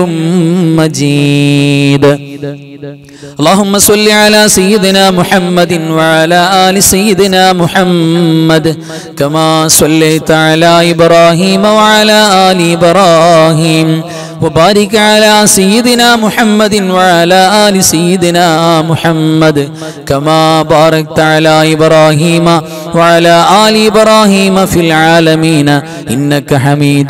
مجيد اللهم صل على سيدنا محمد وعلى آل سيدنا محمد كما صليت على إبراهيم وعلى آل إبراهيم وبارك على سيدنا محمد وعلى آل سيدنا محمد كما باركت على إبراهيم وعلى آل إبراهيم في العالمين إنك حميد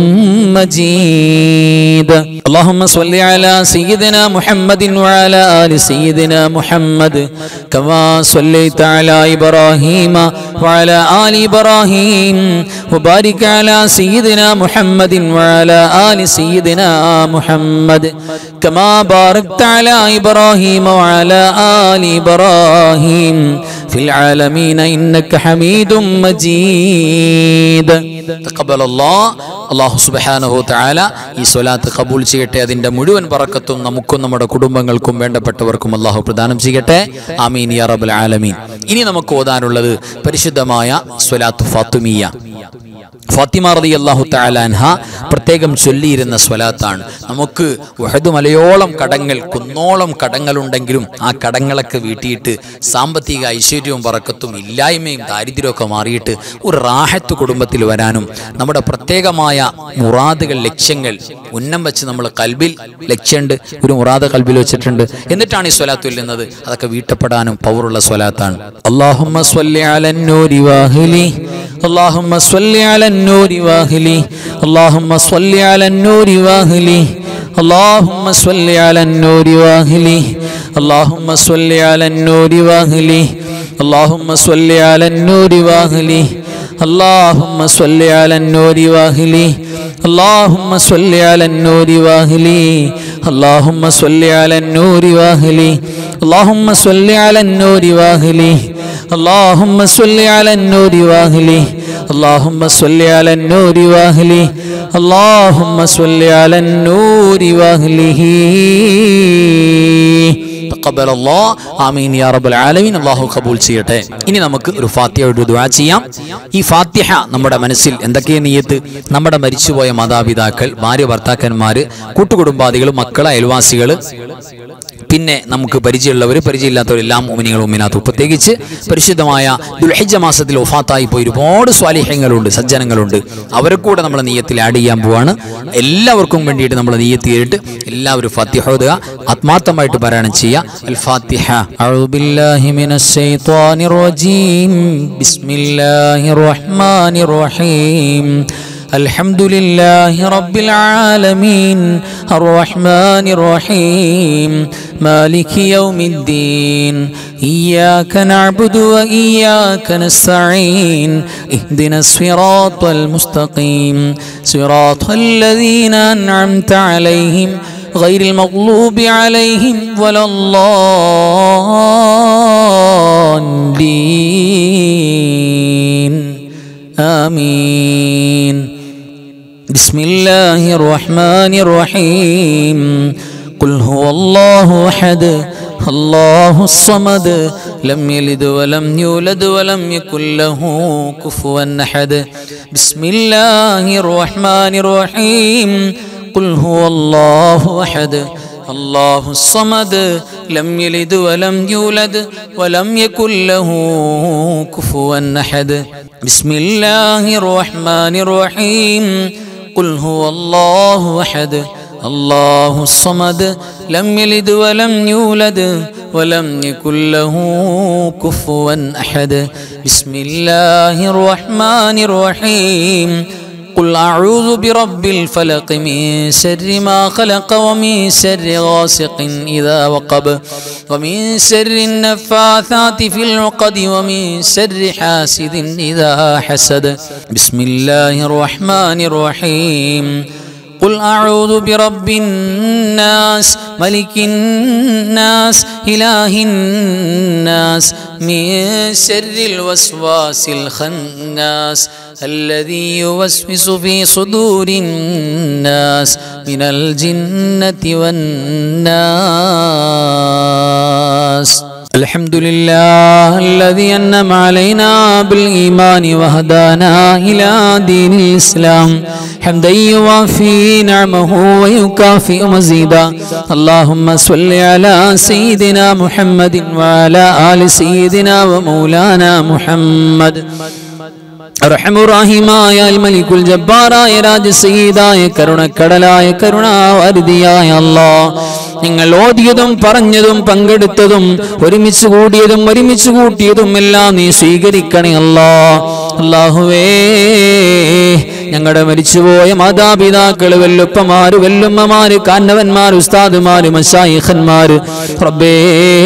مجيد اللهم صل على سيدنا محمد وعلى آل سيدنا محمد كما صليت على إبراهيم وعلى آل إبراهيم وبارك على سيدنا محمد وعلى آل سيدنا محمد كما باركت على إبراهيم وعلى آل إبراهيم في العالمين إنك حميد مجيد തഖബ്ബൽ അല്ലാഹ് അല്ലാഹു സുബ്ഹാനഹു തആല ഈ സ്വലാത്ത് കബൂൽ ചെയ്യട്ടെ അതിന്റെ മുഴുവൻ ബറക്കത്തും നമുക്കും നമ്മുടെ കുടുംബങ്ങൾക്കും വേണ്ടപ്പെട്ടവർക്കും അല്ലാഹു പ്രദാനം ചെയ്യട്ടെ ആമീൻ യാ റബ്ബൽ ആലമീൻ ഇനി നമുക്ക് ഓതാനുള്ളത് പരിശുദ്ധമായ സ്വലാത്ത് ഫാത്തിമിയ ഫാത്തിമ റതി അള്ളാഹു തആലാൻഹ പ്രത്യേകം ചൊല്ലിയിരുന്ന സ്വലാത്താണ് നമുക്ക് വഹദ് മലയോളം കടങ്ങൾ കുന്നോളം കടങ്ങളുണ്ടെങ്കിലും ആ കടങ്ങളൊക്കെ വീട്ടിയിട്ട് സാമ്പത്തിക ഐശ്വര്യവും പറക്കത്തും ഇല്ലായ്മയും ദാരിദ്ര്യമൊക്കെ മാറിയിട്ട് ഒരു റാഹത്ത് കുടുംബത്തിൽ വരാനും നമ്മുടെ പ്രത്യേകമായ മുറാദുകൾ ലക്ഷ്യങ്ങൾ ഉന്നം വെച്ച് നമ്മൾ കൽബിൽ ലക്ഷ്യമുണ്ട് ഒരു മുറാദ് കൽബിൽ വെച്ചിട്ടുണ്ട് എന്നിട്ടാണ് ഈ സ്വലാത്ത് ചൊല്ലുന്നത് അതൊക്കെ വീട്ടപ്പെടാനും പവറുള്ള സ്വലാത്താണ് اللهم صل على النور واهلي اللهم صل على النور واهلي اللهم صل على النور واهلي اللهم صل على النور واهلي اللهم صل على النور واهلي اللهم صل على النور واهلي اللهم صل على النور واهلي اللهم صل على النور واهلي اللهم صل على النور واهلي اللهم صل على النور واهلي اللهم صل على النور واهلي اللهم صل على النور واهلي اللهم صل على النور واهله തഖബ്ബൽ അല്ലാഹ് ആമീൻ യാ റബ്ബൽ ആലമീൻ അല്ലാഹു കബൂൽ ചെയ്യട്ടെ ഇനി നമുക്ക് ഒരു ഫാത്തിഹ ഒരു ദുആ ചെയ്യാം ഈ ഫാത്തിഹ നമ്മുടെ മനസ്സിൽ എന്തൊക്കെ നിയത്ത് നമ്മുടെ മരിച്ചുപോയ മാതാപിതാക്കൾ ഭാര്യ ഭർത്താക്കന്മാര് കൂട്ടുകുടുംബാദികൾ മക്കൾ അയൽവാസികൾ പിന്നെ നമുക്ക് പരിചയമുള്ളവർ പരിചയമില്ലാത്തവരെല്ലാം ഉമിനികളും ഉമിനാത്തും പ്രത്യേകിച്ച് പരിശുദ്ധമായ ദുൽഹിജ മാസത്തിൽ ഒഫാത്തായി പോയി ഒരുപാട് സ്വാലിഹ്യങ്ങളുണ്ട് സജ്ജനങ്ങളുണ്ട് അവരെ കൂടെ നമ്മൾ നീയത്തിൽ ആഡ് ചെയ്യാൻ പോവാണ് എല്ലാവർക്കും വേണ്ടിയിട്ട് നമ്മൾ നീയത്ത് ചെയ്തിട്ട് എല്ലാവരും ഫാത്തിഹ ഓതുക ആത്മാർത്ഥമായിട്ട് പാരായണം ചെയ്യുക അൽ ഫാത്തിഹ أعوذ بالله من الشيطان الرجيم بسم الله الرحمن الرحيم الحمد لله رب العالمين الرحمن الرحيم مالك يوم الدين إياك نعبد وإياك نستعين اهدنا الصراط المستقيم صراط الذين أنعمت عليهم غير المغلوب عليهم ولا الضالين آمين بسم الله الرحمن الرحيم قل هو الله أحد الله الصمد لم يلد ولم يولد ولم يكن له كفوا أحد بسم الله الرحمن الرحيم قل هو الله أحد الله الصمد لم يلد ولم يولد ولم يكن له كفوا أحد بسم الله الرحمن الرحيم قل هو الله أحد الله الصمد لم يلد ولم يولد ولم يكن له كفوا أحد بسم الله الرحمن الرحيم قل أعوذ برب الفلق من شر ما خلق ومن شر غاسق إذا وقب ومن شر النفاثات في العقد ومن شر حاسد إذا حسد بسم الله الرحمن الرحيم قل أعوذ برب الناس ملك الناس إله الناس من شر الوسواس الخناس الذي يوسوس في صدور الناس من الجنة والناس الحمد لله الذي أنم علينا بالإيمان وهدانا إلى دين الإسلام حمدا يوافي نعمه ويكافئ مزيدا اللهم صل على سيدنا محمد وعلى آل سيدنا ومولانا محمد റഹമുറാഹിമായ മലിക്കുൽ ജബ്ബാറായ രാജസീതായ കരുണക്കടലായ കരുണാവാരിതിയായ അല്ലാ നിങ്ങൾ ഓതിയതും പറഞ്ഞതും പങ്കെടുത്തതും ഒരുമിച്ച് കൂടിയതും ഒരുമിച്ച് കൂട്ടിയതും എല്ലാം നീ സ്വീകരിക്കണേ അല്ലാ അല്ലാഹുവേ ഞങ്ങളുടെ മരിച്ചുപോയ മാതാപിതാക്കള് വെല്ലുപ്പമാര് വെല്ലുമ്മമാര് കാന്നവന്മാര് ഉസ്താദുമാര് മശായിഖന്മാര് റബ്ബേ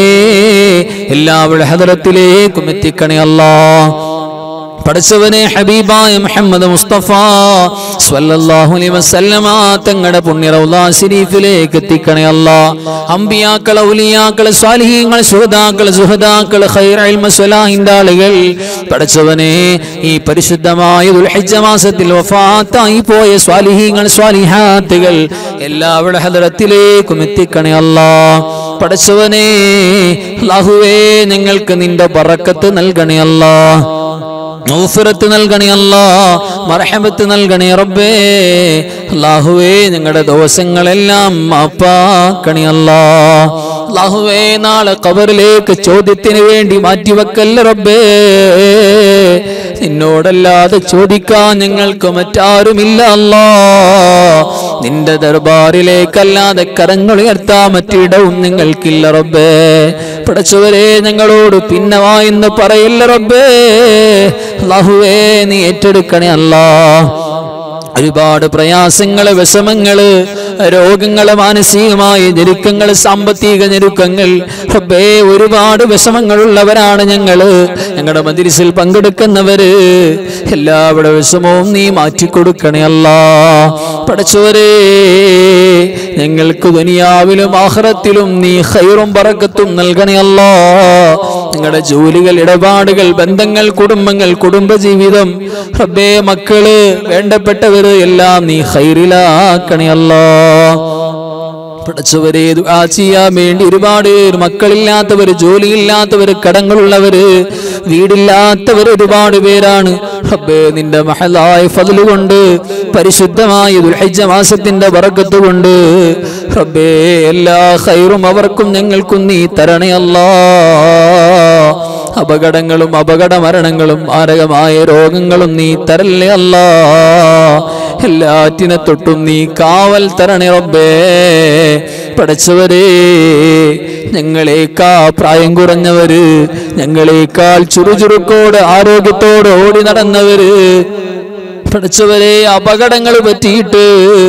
എല്ലാവരുടെ ഹദറത്തിലേക്കും എത്തിക്കണേ അല്ലാ പഠിച്ചവനെ ഹബീബായ മുഹമ്മദ് മുസ്തഫ സ്വല്ലല്ലാഹു അലൈഹി വസല്ലമ തങ്ങളുടെ പുണ്യ റൗള ശരീഫിലേക്ക് എത്തിക്കണേ അല്ലാ അമ്പിയാക്കൾ ഔലിയാക്കൾ സ്വാലിഹീങ്ങൾ സുഹദാക്കൾ സുഹദാക്കൾ ഖൈർ ഇൽമ സ്വലാഹിന്റെ ആളുകൾ പഠിച്ചവനെ ഈ പരിശുദ്ധമായ ദുൽഹിജ്ജ മാസത്തിൽ വഫാത്തായി പോയ സ്വാലിഹീങ്ങൾ സ്വാലിഹാത്തുകൾ എല്ലാവരുടെ ഹദറത്തിലേക്കും എത്തിക്കണേ അല്ലാ പഠിച്ചവനെ അല്ലാഹുവേ ഞങ്ങൾക്ക് നിന്റെ ബറക്കത്ത് നൽകണേ അല്ലാ മൗഫിറത്ത് നൽകണേ അല്ലാ മർഹമത്ത് നൽകണേ റബ്ബേ അല്ലാഹുവേ ഞങ്ങളുടെ ദോഷങ്ങളെല്ലാം മാപ്പാക്കണേ അല്ലാ അല്ലാഹുവേ നാളെ കബറിലേക്ക് ചോദ്യത്തിന് വേണ്ടി മാറ്റിവെക്കല്ല റബ്ബേ നിന്നോടല്ലാതെ ചോദിക്കാൻ ഞങ്ങൾക്ക് മറ്റാരുമില്ല അല്ലാ നിന്റെ ദർബാറിലേക്കല്ലാതെ കരങ്ങളുയർത്താൻ മറ്റിടവും ഞങ്ങൾക്കില്ല റബ്ബേ പടച്ചവരെ ഞങ്ങളോട് പിന്നെ വാ എന്ന് പറയില്ല റബ്ബേ അല്ലാഹുവേ നീ ഏറ്റെടുക്കണേ അല്ലാ ഒരുപാട് പ്രയാസങ്ങള് വിഷമങ്ങള് രോഗങ്ങള് മാനസികമായ ഞെരുക്കങ്ങൾ സാമ്പത്തിക ഞെരുക്കങ്ങൾ റബ്ബേ ഒരുപാട് വിഷമങ്ങളുള്ളവരാണ് ഞങ്ങള് ഞങ്ങളുടെ മതിരിസിൽ പങ്കെടുക്കുന്നവര് എല്ലാവരുടെ വിഷമവും നീ മാറ്റിക്കൊടുക്കണേ അല്ല പഠിച്ചവരെ ഞങ്ങൾക്ക് ദുനിയാവിലും ആഹ്റത്തിലും നീ ഹൈറും പറക്കത്തും നൽകണേ അല്ലാ ഞങ്ങളുടെ ജോലികൾ ഇടപാടുകൾ ബന്ധങ്ങൾ കുടുംബങ്ങൾ കുടുംബജീവിതം റബ്ബേ മക്കള് വേണ്ടപ്പെട്ടവര് എല്ലാം നീ ഹൈറിലാക്കണേ അല്ലാ പഠിച്ചവരെ ദുആ ചെയ്യാൻ വേണ്ടി ഒരുപാട് പേര് മക്കളില്ലാത്തവര് ജോലിയില്ലാത്തവര് കടങ്ങളുള്ളവര് വീടില്ലാത്തവർ ഒരുപാട് പേരാണ് റബ്ബേ നിന്റെ മഹലായ ഫضل കൊണ്ട് പരിശുദ്ധമായ ദുൽഹിജ്ജ മാസത്തിന്റെ ബറക്കത്ത് കൊണ്ട് റബ്ബേ എല്ലാ ഖൈറും അവർക്കും ഞങ്ങൾക്കും നീ തരണേ അല്ലാ അപകടങ്ങളും അപകട മരണങ്ങളും മാരകമായ രോഗങ്ങളും നീ തരല്ലേ അല്ലാ എല്ലാറ്റിനെ തൊട്ടും നീ കാവൽ തരണേ റബ്ബേ പഠിച്ചവരേ ഞങ്ങളേക്കാ പ്രായം കുറഞ്ഞവര് ഞങ്ങളേക്കാൾ ചുറുചുറുക്കോട് ആരോഗ്യത്തോട് ഓടി നടന്നവര് പഠിച്ചവരെ അപകടങ്ങൾ പറ്റിയിട്ട്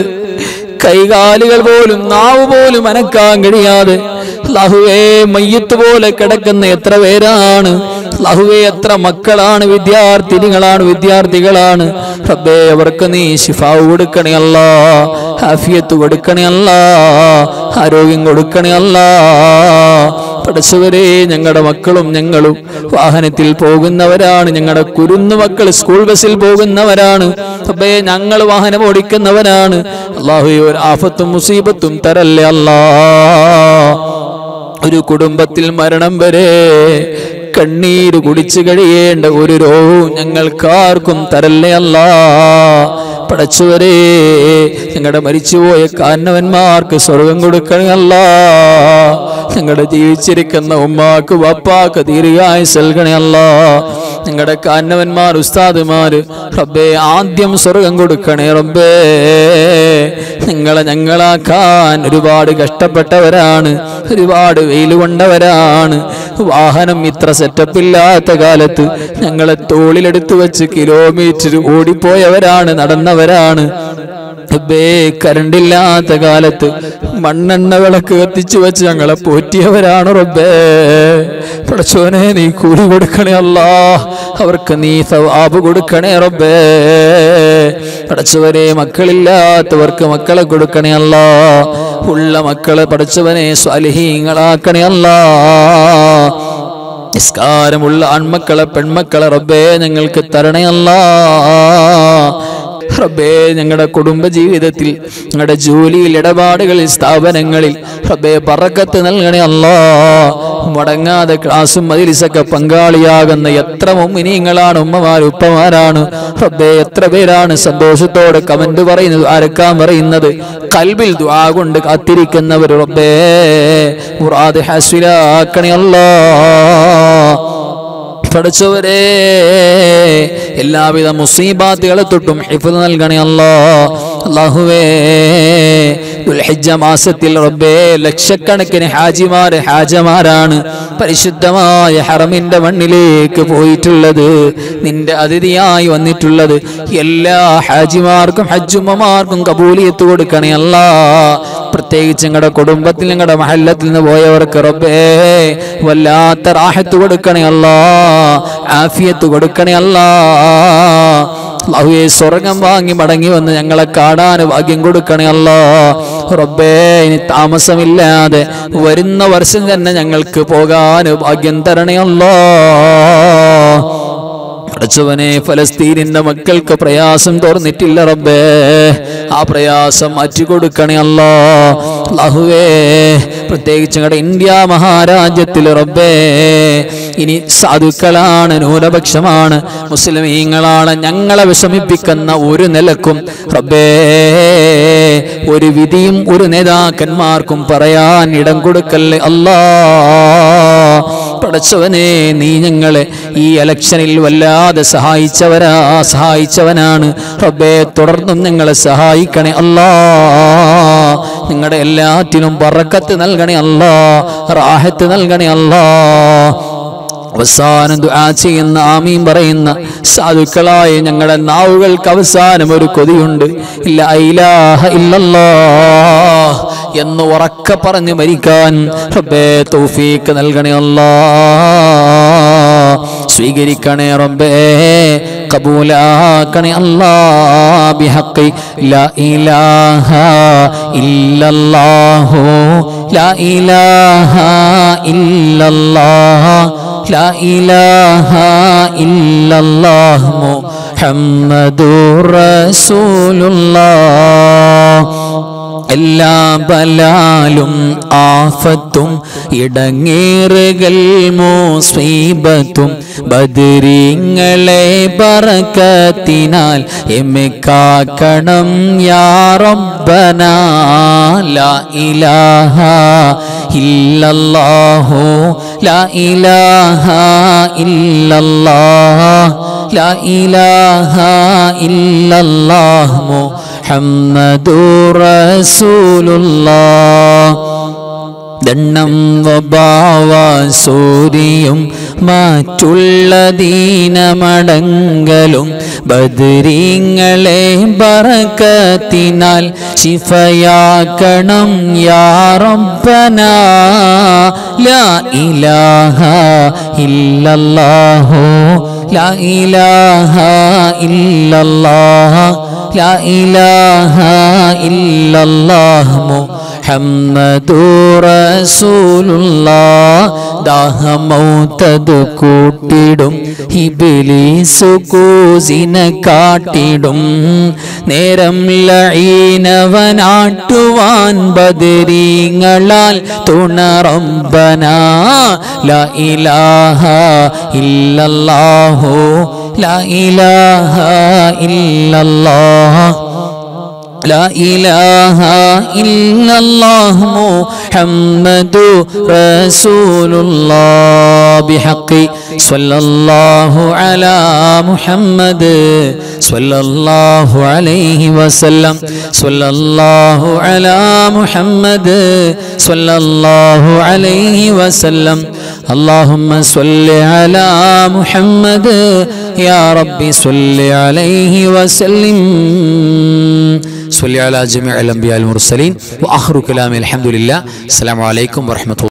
കൈകാലുകൾ പോലും നാവ് പോലും അനക്കാൻ കഴിയാതെ ലഹുവേ മയ്യത്ത് പോലെ കിടക്കുന്ന എത്ര പേരാണ് ലഹുവേ എത്ര മക്കളാണ് വിദ്യാർത്ഥിനികളാണ് വിദ്യാർത്ഥികളാണ് റബ്ബേ അവർക്ക് നീ ശിഫാവ് കൊടുക്കണേ അല്ല ഹാഫിയത്ത് കൊടുക്കണേ അല്ല ആരോഗ്യം കൊടുക്കണേ അല്ല പഠിച്ചവരെ ഞങ്ങളുടെ മക്കളും ഞങ്ങളും വാഹനത്തിൽ പോകുന്നവരാണ് ഞങ്ങളുടെ കുരുന്നു മക്കൾ സ്കൂൾ ബസ്സിൽ പോകുന്നവരാണ് അപ്പേ ഞങ്ങൾ വാഹനം ഓടിക്കുന്നവരാണ് അള്ളാഹു ഒരു ആഫത്തും മുസീബത്തും തരല്ലേ അല്ലാ ഒരു കുടുംബത്തിൽ മരണം വരെ കണ്ണീര് കുടിച്ചു കഴിയേണ്ട ഒരു രോഗവും ഞങ്ങൾക്കാർക്കും തരല്ലേ അല്ലാ പടച്ചുവരെ ഞങ്ങളുടെ മരിച്ചുപോയ കാരണവന്മാർക്ക് സ്വർഗം കൊടുക്കണമല്ല ഞങ്ങളുടെ ജീവിച്ചിരിക്കുന്ന ഉമ്മാക്ക് വപ്പാക്ക് ദീർഘായ നൽകണമല്ല ഞങ്ങളുടെ കാരണവന്മാർ ഉസ്താദുമാര് റബ്ബേ ആദ്യം സ്വർഗം കൊടുക്കണേ റബ്ബേ നിങ്ങളെ ഞങ്ങളാക്കാൻ ഒരുപാട് കഷ്ടപ്പെട്ടവരാണ് ഒരുപാട് വെയിൽ കൊണ്ടവരാണ് വാഹനം ഇത്ര സെറ്റപ്പ് ഇല്ലാത്ത കാലത്ത് ഞങ്ങളെ തോളിലെടുത്തു വെച്ച് കിലോമീറ്റർ ഓടിപ്പോയവരാണ് നടന്നവരാണ് റബ്ബേ കരണ്ടില്ലാത്ത കാലത്ത് മണ്ണെണ്ണ വിളക്ക് കത്തിച്ചു വെച്ച് ഞങ്ങളെ പോറ്റിയവരാണ് റബ്ബേ പടച്ചോനെ നീ കൂലി കൊടുക്കണേ അല്ല അവർക്ക് നീ സവാബ് കൊടുക്കണേ റബ്ബേ പടച്ചവരെ മക്കളില്ലാത്തവർക്ക് മക്കളെ കൊടുക്കണേ അല്ല ഉള്ള മക്കളെ പടച്ചവനെ സ്വാലിഹീങ്ങളാക്കണേ അല്ല നിസ്കാരമുള്ള ആൺമക്കളെ പെൺമക്കളെ റബ്ബേ ഞങ്ങൾക്ക് തരണയല്ല റബ്ബേ ഞങ്ങളുടെ കുടുംബ ജീവിതത്തിൽ ഞങ്ങളുടെ ജോലിയിൽ ഇടപാടുകളിൽ സ്ഥാപനങ്ങളിൽ റബ്ബേ പറക്കത്ത് നൽകണേ അല്ലാ മുടങ്ങാതെ ക്ലാസും മതിലിസൊക്കെ പങ്കാളിയാകുന്ന എത്ര മുമ്മിനിങ്ങളാണ് ഉമ്മമാർ ഉപ്പമാരാണ് റബ്ബേ എത്ര പേരാണ് സന്തോഷത്തോടെ കമന്റ് പറയുന്നത് ആരക്കാൻ പറയുന്നത് കൽബിൽ ദ്വാ കൊണ്ട് കാത്തിരിക്കുന്നവർ റബ്ബേ മുറാദ് ഹാസ്വിലാക്കണേ അല്ലാ പഠിച്ചവരെ എല്ലാവിധ മുസീബാത്തുകളെ തൊട്ടും ഹിഫ്ദ് നൽകണേ അല്ലോ അള്ളാഹുവേ ദുൽഹിജ്ജ മാസത്തിൽ റബ്ബേ ലക്ഷക്കണക്കിന് ഹാജിമാര് ഹാജമാരാണ് പരിശുദ്ധമായ ഹറമിന്റെ മണ്ണിലേക്ക് പോയിട്ടുള്ളത് നിന്റെ അതിഥിയായി വന്നിട്ടുള്ളത് എല്ലാ ഹാജിമാർക്കും ഹജ്ജുമ്മമാർക്കും കബൂലിയത്ത് കൊടുക്കണേ അല്ല പ്രത്യേകിച്ച് ഞങ്ങളുടെ കുടുംബത്തിൽ ഞങ്ങളുടെ മഹല്ലത്തിൽ നിന്ന് പോയവർക്ക് റബ്ബേ വല്ലാത്ത റാഹത്ത് കൊടുക്കണേ അല്ല ആഫിയത്ത് കൊടുക്കണേ അല്ല അള്ളാഹുവെ സ്വർഗം വാങ്ങി മടങ്ങി വന്ന് ഞങ്ങളെ കാണാൻ ഭാഗ്യം കൊടുക്കണേ അല്ലോ റബ്ബേ ഇനി താമസമില്ലാതെ വരുന്ന വർഷം തന്നെ ഞങ്ങൾക്ക് പോകാൻ ഭാഗ്യം തരണേ അല്ലോ പഠിച്ചവനെ ഫലസ്തീനിന്റെ മക്കൾക്ക് പ്രയാസം തോർന്നിട്ടില്ല റബ്ബേ ആ പ്രയാസം മാറ്റിക്കൊടുക്കണേ അല്ലോ അല്ലാഹുവേ പ്രത്യേകിച്ച് ഞങ്ങളുടെ ഇന്ത്യ മഹാരാജ്യത്തിൽ റബ്ബേ ഇനി സാധുക്കളാണ് ന്യൂനപക്ഷമാണ് മുസ്ലിമീങ്ങളാണ് ഞങ്ങളെ വിഷമിപ്പിക്കുന്ന ഒരു നിലക്കും റബ്ബേ ഒരു വിധിയും ഒരു നേതാക്കന്മാർക്കും പറയാൻ ഇടം കൊടുക്കല്ലേ അല്ലാ പടച്ചവനെ നീ ഞങ്ങളെ ഈ ഇലക്ഷനിൽ വല്ലാതെ സഹായിച്ചവരാ സഹായിച്ചവനാണ് റബ്ബേ തുടർന്നും ഞങ്ങളെ സഹായിക്കണേ അല്ലാ നിങ്ങളുടെ എല്ലാറ്റിനും ബറക്കത്ത് നൽകണേ അല്ലാ റാഹത്ത് നൽകണേ അല്ലാ അവസാനം ദുആ ചെയ്യുന്ന ആമീൻ പറയുന്ന സാധുക്കളായ ഞങ്ങളുടെ നാവുകൾക്ക് അവസാനം ഒരു കൊതിയുണ്ട് ഇല്ല ഇലാഹ ഇല്ലല്ലാ എന്ന് ഉറക്കെ പറഞ്ഞ് മരിക്കാൻ റബ്ബേ തൗഫീക്ക് നൽകണേ അല്ലാ സ്വീകരിക്കണേ റബ്ബേ കബൂലാക്കണേ അല്ലാ ബിഹഖി ലാ ഇലാഹ ഇല്ലല്ലാഹു ലാ ഇലാഹ ഇല്ലല്ലാഹ് ലാ ഇലാഹ ഇല്ലല്ലാഹ് മുഹമ്മദുർ റസൂലുള്ളാഹ് എല്ലാ ബലാലും ആഫത്തും ഇടങ്ങേറുകൾ മോസ്വീബത്തും ബദരീങ്ങളെ ബറക്കത്തിനാൽ എമ്മെ കാക്കണം യാ റബ്ബന ലാ ഇലാഹ ഇല്ലല്ലാഹു ലാ ഇലാഹ ഇല്ലല്ലാഹ് ലാ ഇലാഹ ഇല്ലല്ലാഹ് മുഹമ്മദുർ റസൂലുള്ളാഹ് ദണ്ണം വബാവ സൂരിയും മാറ്റുള്ള ദീനമടങ്കലും ബദരീങ്ങളെ ബറക്കത്തിനാൽ ശിഫയാക്കണം യാ റബ്ബന ലാ ഇലാഹ ഇല്ലല്ലാഹു ലാ ഇലാഹ ഇല്ലല്ലാഹ് ലാ ഇലാഹ ഇല്ലല്ലാഹ് മുഹമ്മദുർ റസൂലുള്ളാഹ് ദാഹമൗത്തത് കൂട്ടിടും ഹിബിലീസു കൂസിനെ കാട്ടിടും നേരം ലഈനവനാട്ടുവാൻ ബദരീങ്ങളാൽ തുണറമ്പന ലാ ഇലാഹ ഇല്ലല്ലാഹു ലാ ഇലാഹ ഇല്ലല്ലാഹ് لا إله إلا الله محمد رسول الله بحق صلى الله على محمد صلى الله عليه وسلم صلى الله على محمد صلى الله عليه وسلم اللهم صل على محمد يا ربي صل عليه وسلم صل على جميع الأنبياء المرسلين وآخر كلام الحمد لله السلام عليكم ورحمة الله